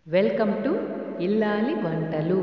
welcome to ఇల్లాలి వంటలు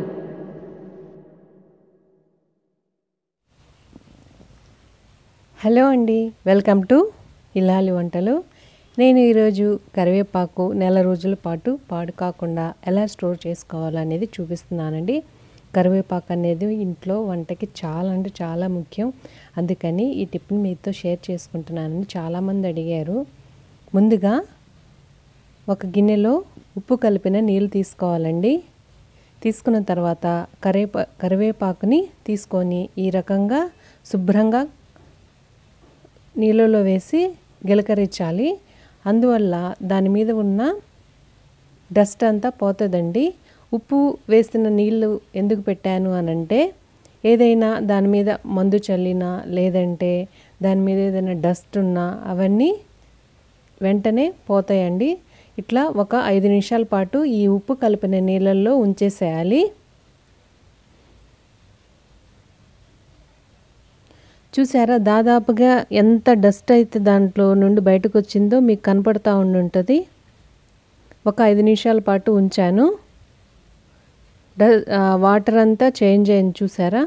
hello అండి వెల్కమ్ టు ఇల్లాలి వంటలు నేను ఈరోజు కరివేపాకు నెల రోజుల పాటు పాడు కాకుండా ఎలా స్టోర్ చేసుకోవాలనేది చూపిస్తున్నానండి కరివేపాకు అనేది ఇంట్లో వంటకి చాలా అంటే చాలా ముఖ్యం అందుకని ఈ టిప్ని మీతో షేర్ చేసుకుంటున్నానని చాలామంది అడిగారు ముందుగా ఒక గిన్నెలో ఉప్పు కలిపిన నీళ్ళు తీసుకోవాలండి తీసుకున్న తర్వాత కరివేపా కరివేపాకుని తీసుకొని ఈ రకంగా శుభ్రంగా నీళ్ళలో వేసి గిలకరించాలి అందువల్ల దాని మీద ఉన్న డస్ట్ అంతా పోతుందండి ఉప్పు వేసిన నీళ్ళు ఎందుకు పెట్టాను అని అంటే ఏదైనా దాని మీద మందు చల్లినా లేదంటే దాని మీద ఏదైనా డస్ట్ ఉన్నా అవన్నీ వెంటనే పోతాయండి ఇట్లా ఒక ఐదు నిమిషాల పాటు ఈ ఉప్పు కలిపిన నీళ్ళల్లో ఉంచేసేయాలి చూసారా దాదాపుగా ఎంత డస్ట్ అయితే దాంట్లో నుండి బయటకు వచ్చిందో మీకు కనపడతా ఉండుంటుంది ఒక ఐదు నిమిషాల పాటు ఉంచాను డ వాటర్ అంతా చేంజ్ అయింది చూసారా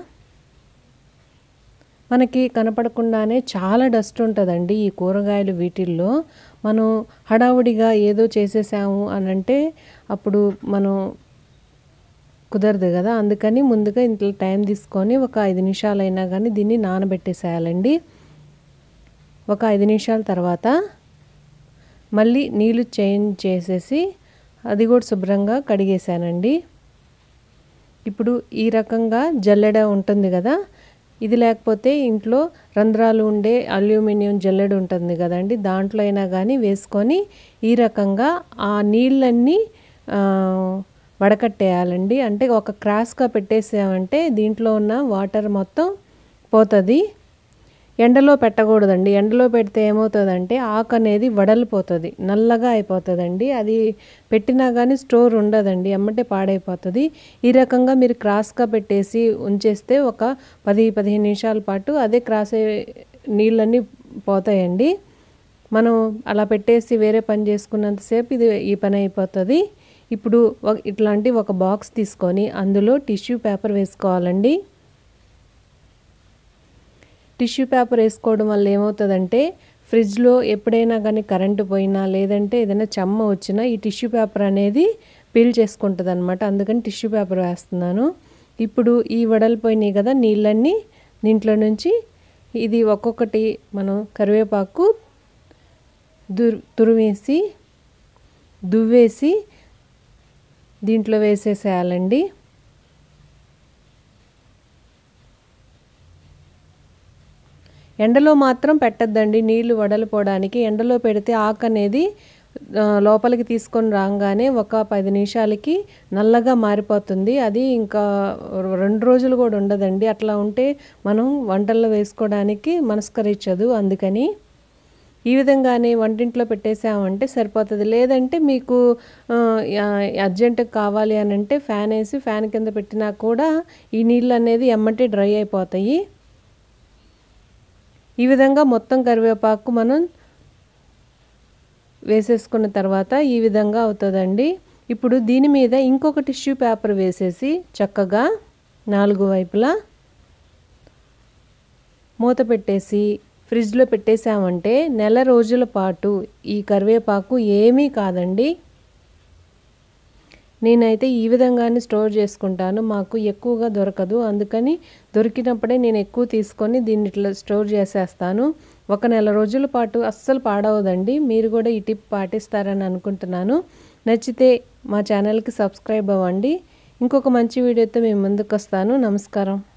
మనకి కనపడకుండానే చాలా డస్ట్ ఉంటుందండి ఈ కూరగాయలు వీటిల్లో మనం హడావుడిగా ఏదో చేసేసాము అని అంటే అప్పుడు మనం కుదరదు కదా అందుకని ముందుగా ఇంత టైం తీసుకొని ఒక ఐదు నిమిషాలైనా కానీ దీన్ని నానబెట్టేసేయాలండి ఒక ఐదు నిమిషాల తర్వాత మళ్ళీ నీళ్ళు చేంజ్ చేసేసి అది కూడా శుభ్రంగా కడిగేసానండి ఇప్పుడు ఈ రకంగా జల్లెడ ఉంటుంది కదా ఇది లేకపోతే ఇంట్లో రంధ్రాలు ఉండే అల్యూమినియం జల్లెడ ఉంటుంది కదండి దాంట్లో అయినా కానీ వేసుకొని ఈ రకంగా ఆ నీళ్ళన్నీ వడకట్టేయాలండి అంటే ఒక క్రాస్గా పెట్టేసామంటే దీంట్లో ఉన్న వాటర్ మొత్తం పోతుంది ఎండలో పెట్టకూడదండి ఎండలో పెడితే ఏమవుతుందంటే ఆకు అనేది వడలిపోతుంది నల్లగా అయిపోతుందండి అది పెట్టినా కానీ స్టోర్ ఉండదండి ఎమ్మటే పాడైపోతుంది ఈ రకంగా మీరు క్రాస్గా పెట్టేసి ఉంచేస్తే ఒక పది పదిహేను నిమిషాల పాటు అదే క్రాస్ నీళ్ళన్నీ పోతాయండి మనం అలా పెట్టేసి వేరే పని చేసుకున్నంతసేపు ఇది ఈ పని అయిపోతుంది ఇప్పుడు ఇట్లాంటి ఒక బాక్స్ తీసుకొని అందులో టిష్యూ పేపర్ వేసుకోవాలండి టిష్యూ పేపర్ వేసుకోవడం వల్ల ఏమవుతుందంటే ఫ్రిడ్జ్లో ఎప్పుడైనా కానీ కరెంటు పోయినా లేదంటే ఏదైనా చెమ్మ వచ్చినా ఈ టిష్యూ పేపర్ అనేది పీల్ చేసుకుంటుంది అనమాట అందుకని టిష్యూ పేపర్ వేస్తున్నాను ఇప్పుడు ఈ వడలిపోయినాయి కదా నీళ్ళన్నీ దీంట్లో నుంచి ఇది ఒక్కొక్కటి మనం కరివేపాకు దుర్ తురివేసి దువ్వేసి దీంట్లో వేసేసేయాలండి ఎండలో మాత్రం పెట్టద్దండి నీళ్లు వడలిపోవడానికి ఎండలో పెడితే ఆకు అనేది లోపలికి తీసుకొని రాగానే ఒక పది నిమిషాలకి నల్లగా మారిపోతుంది అది ఇంకా రెండు రోజులు కూడా ఉండదండి అట్లా ఉంటే మనం వంటల్లో వేసుకోవడానికి మనస్కరించదు అందుకని ఈ విధంగానే వంటింట్లో పెట్టేసామంటే సరిపోతుంది లేదంటే మీకు అర్జెంటుగా కావాలి అని అంటే ఫ్యాన్ వేసి ఫ్యాన్ కింద పెట్టినా కూడా ఈ నీళ్ళు అనేది ఎమ్మటే డ్రై అయిపోతాయి ఈ విధంగా మొత్తం కరివేపాకు మనం వేసేసుకున్న తర్వాత ఈ విధంగా అవుతుందండి ఇప్పుడు దీని మీద ఇంకొక టిష్యూ పేపర్ వేసేసి చక్కగా నాలుగు వైపులా మూత పెట్టేసి ఫ్రిడ్జ్లో పెట్టేసామంటే నెల రోజుల పాటు ఈ కరివేపాకు ఏమీ కాదండి నేనైతే ఈ విధంగానే స్టోర్ చేసుకుంటాను మాకు ఎక్కువగా దొరకదు అందుకని దొరికినప్పుడే నేను ఎక్కువ తీసుకొని దీన్ని ఇట్లా స్టోర్ చేసేస్తాను ఒక నెల రోజుల పాటు అస్సలు పాడవదండి మీరు కూడా ఈ టిప్ పాటిస్తారని అనుకుంటున్నాను నచ్చితే మా ఛానల్కి సబ్స్క్రైబ్ అవ్వండి ఇంకొక మంచి వీడియోతో మేము ముందుకు వస్తాను నమస్కారం